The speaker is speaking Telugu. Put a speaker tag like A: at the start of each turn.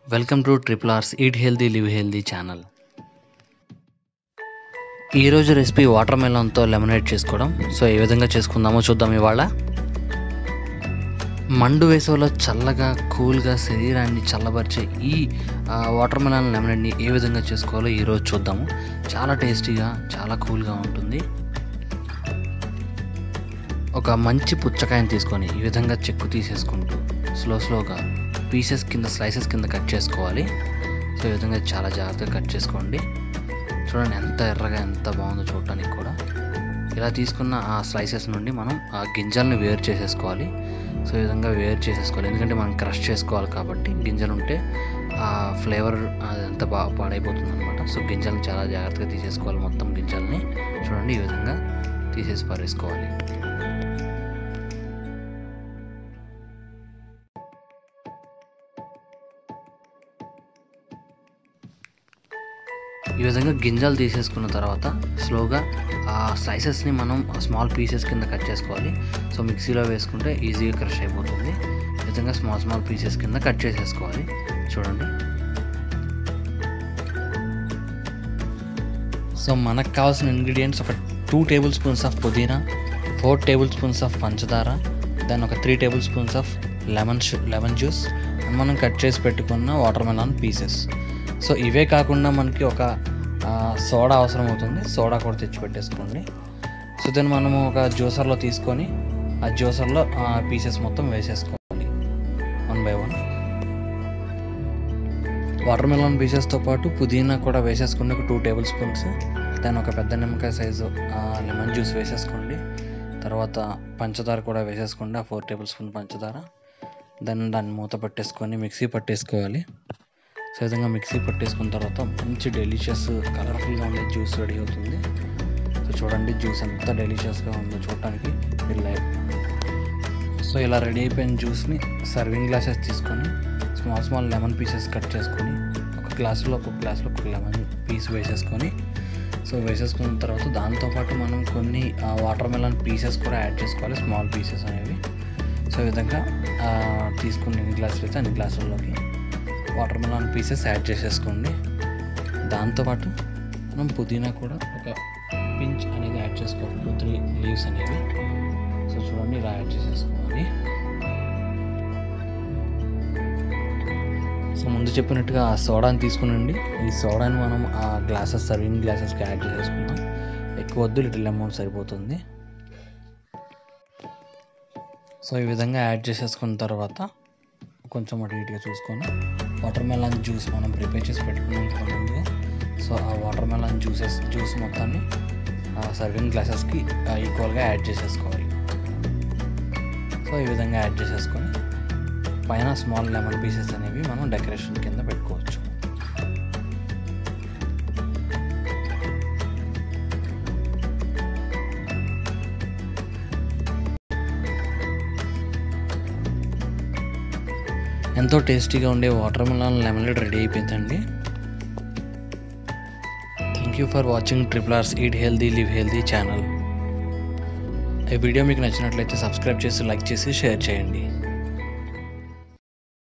A: welcome to triple R's eat healthy live healthy channel ఈరోజు రెసిపీ వాటర్ మెలన్తో లెమనేట్ చేసుకోవడం సో ఏ విధంగా చేసుకుందామో చూద్దాం ఇవాళ మండు వేసవిలో చల్లగా కూల్గా శరీరాన్ని చల్లబరిచే ఈ వాటర్ మెలన్ లెమనేట్ని ఏ విధంగా చేసుకోవాలో ఈరోజు చూద్దాము చాలా టేస్టీగా చాలా కూల్గా ఉంటుంది ఒక మంచి పుచ్చకాయని తీసుకొని ఈ విధంగా చెక్కు తీసేసుకుంటూ స్లో స్లోగా పీసెస్ కింద స్లైసెస్ కింద కట్ చేసుకోవాలి సో ఈ విధంగా చాలా జాగ్రత్తగా కట్ చేసుకోండి చూడండి ఎంత ఎర్రగా ఎంత బాగుందో చూడటానికి కూడా ఇలా తీసుకున్న ఆ స్లైసెస్ నుండి మనం ఆ గింజల్ని వేరు చేసేసుకోవాలి సో ఈ విధంగా వేరు చేసేసుకోవాలి ఎందుకంటే మనం క్రష్ చేసుకోవాలి కాబట్టి గింజలు ఉంటే ఆ ఫ్లేవర్ అదంతా బాగా పాడైపోతుంది అనమాట సో గింజల్ని చాలా జాగ్రత్తగా తీసేసుకోవాలి మొత్తం గింజల్ని చూడండి ఈ విధంగా తీసేసి పారేసుకోవాలి ఈ విధంగా గింజలు తీసేసుకున్న తర్వాత స్లోగా ఆ స్లైసెస్ని మనం స్మాల్ పీసెస్ కింద కట్ చేసుకోవాలి సో మిక్సీలో వేసుకుంటే ఈజీగా క్రష్ అయిపోతుంది ఈ విధంగా స్మాల్ స్మాల్ పీసెస్ కింద కట్ చేసేసుకోవాలి చూడండి సో మనకు కావాల్సిన ఇంగ్రీడియంట్స్ ఒక టూ టేబుల్ స్పూన్స్ ఆఫ్ పుదీనా ఫోర్ టేబుల్ స్పూన్స్ ఆఫ్ పంచదార దెన్ ఒక three tablespoons of lemon lemon juice and మనం కట్ చేసి పెట్టుకున్న వాటర్ మెలాన్ పీసెస్ సో ఇవే కాకుండా మనకి ఒక సోడా అవసరం అవుతుంది సోడా కూడా తెచ్చి పెట్టేసుకోండి సో దెన్ మనము ఒక జ్యూసర్లో తీసుకొని ఆ జ్యూసర్లో పీసెస్ మొత్తం వేసేసుకోవాలి one by one watermelon పీసెస్తో పాటు పుదీనా కూడా వేసేసుకోండి ఒక టూ టేబుల్ స్పూన్స్ దాని ఒక పెద్ద నిమ్మకాయ సైజు లెమన్ జ్యూస్ వేసేసుకోండి తర్వాత పంచదార కూడా వేసేసుకోండి ఆ ఫోర్ టేబుల్ స్పూన్ పంచదార దెన్ దాన్ని మూత పట్టేసుకొని మిక్సీ పట్టేసుకోవాలి సో విధంగా మిక్సీ పట్టేసుకున్న తర్వాత మంచి డెలిషియస్ కలర్ఫుల్గా ఉండే జ్యూస్ రెడీ అవుతుంది సో చూడండి జ్యూస్ ఎంత డెలిషియస్గా ఉందో చూడటానికి ఇలా సో ఇలా రెడీ అయిపోయిన జ్యూస్ని సర్వింగ్ గ్లాసెస్ తీసుకొని small small lemon pieces cut చేసుకొని ఒక గ్లాసులో ఒక గ్లాసులో ఒక లెమన్ పీస్ వేసేసుకొని సో వేసేసుకున్న తర్వాత దాంతోపాటు మనం కొన్ని వాటర్ మెలన్ పీసెస్ కూడా యాడ్ చేసుకోవాలి స్మాల్ పీసెస్ అనేవి సో ఈ విధంగా తీసుకుని ఎన్ని గ్లాసులు అయితే అన్ని గ్లాసుల్లోకి వాటర్ మెలాన్ పీసెస్ యాడ్ చేసేసుకోండి దాంతోపాటు మనం పుదీనా కూడా ఒక పించ్ అనేది యాడ్ చేసుకోవాలి టూ త్రీ లీవ్స్ అనేవి సో చూడండి ఇలా యాడ్ చేసేసుకోవాలి సో ముందు చెప్పినట్టుగా ఆ సోడాని తీసుకునండి ఈ సోడాని మనం ఆ గ్లాసెస్ సర్వింగ్ గ్లాసెస్కి యాడ్ చేసేసుకుందాం ఎక్కువ వద్దు లిటిల్ అమౌంట్ సరిపోతుంది సో ఈ విధంగా యాడ్ చేసేసుకున్న తర్వాత కొంచెం అటు ఇటుగా చూసుకొని వాటర్ మెలాన్ జ్యూస్ మనం ప్రిపేర్ చేసి పెట్టుకున్నాం ముందుగా సో ఆ వాటర్ మెలాన్ జ్యూసెస్ జ్యూస్ మొత్తాన్ని సర్వింగ్ గ్లాసెస్కి ఈక్వల్గా యాడ్ చేసేసుకోవాలి సో ఈ విధంగా యాడ్ చేసేసుకొని పైన స్మాల్ లెమన్ పీసెస్ అనేవి మనం డెకరేషన్ కింద పెట్టుకోవచ్చు ఎంతో టేస్టీగా ఉండే వాటర్ మెలాన్ లెమనేడ్ రెడీ అయిపోయిందండి thank you for watching triple R's eat healthy live healthy channel ఈ వీడియో మీకు నచ్చినట్లయితే సబ్స్క్రైబ్ చేసి లైక్ చేసి షేర్ చేయండి